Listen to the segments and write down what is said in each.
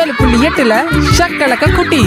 ஏழு புள்ளி எட்டுல ஷக்கலக்க குட்டி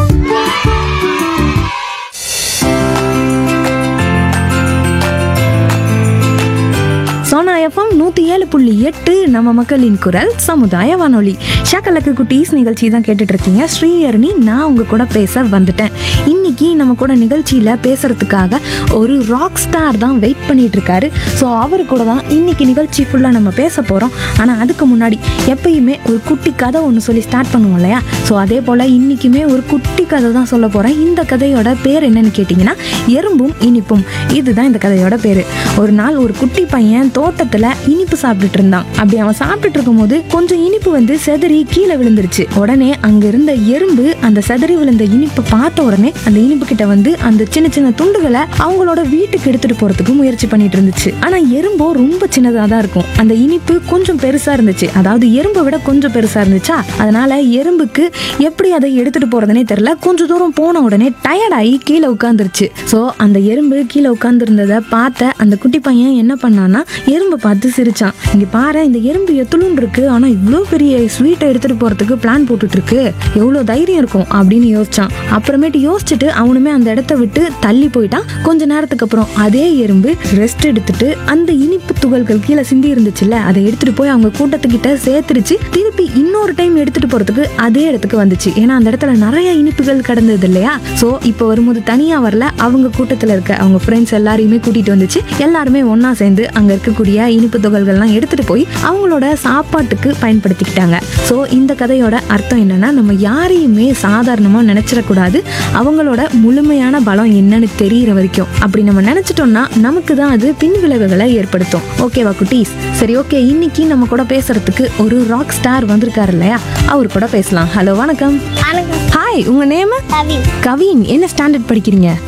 சோனா எஃப்எம் நூற்றி ஏழு புள்ளி எட்டு நம்ம மக்களின் குரல் சமுதாய வானொலி ஷக்கலக்கு குட்டீஸ் நிகழ்ச்சி தான் கேட்டுட்டு இருக்கீங்க ஸ்ரீஹரணி நான் உங்க கூட பேச வந்துட்டேன் இன்னைக்கு நம்ம கூட நிகழ்ச்சியில் பேசுறதுக்காக ஒரு ராக் ஸ்டார் தான் வெயிட் பண்ணிட்டு இருக்காரு ஸோ அவரு கூட தான் இன்னைக்கு நிகழ்ச்சி ஃபுல்லாக நம்ம பேச போகிறோம் ஆனால் அதுக்கு முன்னாடி எப்பயுமே ஒரு குட்டி கதை ஒன்று சொல்லி ஸ்டார்ட் பண்ணுவோம் இல்லையா ஸோ அதே போல் இன்னைக்குமே ஒரு குட்டி கதை தான் சொல்ல போகிறேன் இந்த கதையோட பேர் என்னன்னு கேட்டிங்கன்னா எறும்பும் இனிப்பும் இதுதான் இந்த கதையோட பேர் ஒரு நாள் ஒரு குட்டி பையன் தோட்டத்தில் இனிப்பு சாப்பிட்டுட்டு இருந்தான் அப்படி அவன் சாப்பிட்டுட்டு இருக்கும்போது கொஞ்சம் இனிப்பு வந்து செதறி கீழே விழுந்துருச்சு உடனே அங்க இருந்த எறும்பு அந்த செதறி விழுந்த இனிப்பை பார்த்த உடனே அந்த இனிப்பு கிட்ட வந்து அந்த சின்ன சின்ன துண்டுகளை அவங்களோட வீட்டுக்கு எடுத்துட்டு போறதுக்கு முயற்சி பண்ணிட்டு இருந்துச்சு ஆனா எறும்போ ரொம்ப சின்னதா தான் இருக்கும் அந்த இனிப்பு கொஞ்சம் பெருசா இருந்துச்சு அதாவது எறும்பை விட கொஞ்சம் பெருசா இருந்துச்சா அதனால எறும்புக்கு எப்படி அதை எடுத்துட்டு போறதுனே தெரியல கொஞ்சம் தூரம் போன உடனே டயர்டாகி கீழே உட்காந்துருச்சு ஸோ அந்த எறும்பு கீழே உட்காந்துருந்ததை பார்த்த அந்த குட்டி பையன் என்ன பண்ணான்னா எறும்பை பார்த்து சிரிச்சான் இங்க பாரு இந்த எறும்பு எத்துளும் இருக்கு ஆனா இவ்வளோ பெரிய ஸ்வீட்டை எடுத்துட்டு போறதுக்கு பிளான் போட்டுட்டு இருக்கு எவ்வளோ தைரியம் இருக்கும் அப்படின்னு யோசிச்சான் அப்புறமேட்டு யோசிச்சுட்டு அவனுமே அந்த இடத்த விட்டு தள்ளி போயிட்டான் கொஞ்ச நேரத்துக்கு அப்புறம் அதே எறும்பு ரெஸ்ட் எடுத்துட்டு அந்த இனிப்பு துகள்கள் கீழே சிந்தி இருந்துச்சுல்ல அதை எடுத்துட்டு போய் அவங்க கூட்டத்துக்கிட்ட சேர்த்துருச்சு திருப்பி இன்னொரு டைம் எடுத்துட்டு போறதுக்கு அதே இடத்துக்கு வந்துச்சு ஏன்னா அந்த இடத்துல நிறைய இனிப்புகள் கடந்தது இல்லையா சோ இப்போ வரும்போது தனியா வரல அவங்க கூட்டத்துல இருக்க அவங்க ஃப்ரெண்ட்ஸ் எல்லாரையுமே கூட்டிட்டு வந்துச்சு எல்லாருமே ஒண்ணா சேர்ந்து அங்க இருக்கக்கூடிய இனிப்பு துகள்கள்லாம் எடுத்துட்டு போய் அவங்களோட சாப்பாட்டுக்கு பயன்படுத்திக்கிட்டாங்க சோ இந்த கதையோட அர்த்தம் என்னன்னா நம்ம யாரையுமே சாதாரணமா நினைச்சிடக்கூடாது அவங்களோட முழுமையான பலம் என்னன்னு தெரியற வரைக்கும் அப்படி நம்ம நினைச்சிட்டோம்னா நமக்கு தான் அது பின் விளைவுகளை ஏற்படுத்தும் ஓகேவா குட்டீஸ் சரி ஓகே இன்னைக்கு நம்ம கூட பேசுறதுக்கு ஒரு ராக் ஸ்டார் வந்திருக்காரு இல்லையா அவர் கூட பேசலாம் ஹலோ வணக்கம் வணக்கம் ஹாய் உங்க நேம் கவி கவின் என்ன ஸ்டாண்டர்ட் படிக்கிறீங்க